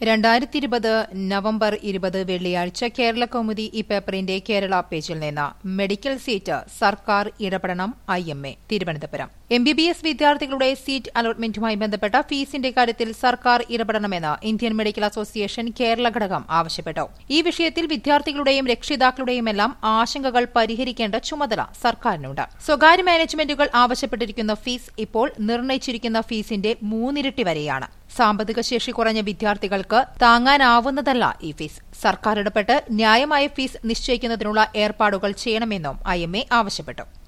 രണ്ടായിരത്തി ഇരുപത് നവംബർ ഇരുപത് വെള്ളിയാഴ്ച കേരള കൗമുദി ഈ പേപ്പറിന്റെ കേരള പേജിൽ നിന്ന് മെഡിക്കൽ സീറ്റ് സർക്കാർ ഇടപെടണം I M A Thiruvananthapuram M B B S വിദ്യാർത്ഥികളുടെ സീറ്റ് അലോട്ട്മെന്റുമായി ബന്ധപ്പെട്ട ഫീസിന്റെ കാര്യത്തിൽ സർക്കാർ ഇടപെടണമെന്ന് ഇന്ത്യൻ മെഡിക്കൽ അസോസിയേഷൻ കേരള ഘടകം ആവശ്യപ്പെട്ടു ഈ വിഷയത്തിൽ വിദ്യാർത്ഥികളുടെയും രക്ഷിതാക്കളുടെയുമെല്ലാം ആശങ്കകൾ പരിഹരിക്കേണ്ട ചുമതല സർക്കാരിനുണ്ട് സ്വകാര്യ മാനേജ്മെന്റുകൾ ആവശ്യപ്പെട്ടിരിക്കുന്ന ഫീസ് ഇപ്പോൾ നിർണയിച്ചിരിക്കുന്ന ഫീസിന്റെ മൂന്നിരട്ടി വരെയാണ് സാമ്പത്തിക ശേഷി കുറഞ്ഞ വിദ്യാർത്ഥികൾക്ക് താങ്ങാനാവുന്നതല്ല ഈ ഫീസ് സർക്കാർ ഇടപെട്ട് ന്യായമായ ഫീസ് നിശ്ചയിക്കുന്നതിനുള്ള ഏർപ്പാടുകൾ ചെയ്യണമെന്നും ഐ ആവശ്യപ്പെട്ടു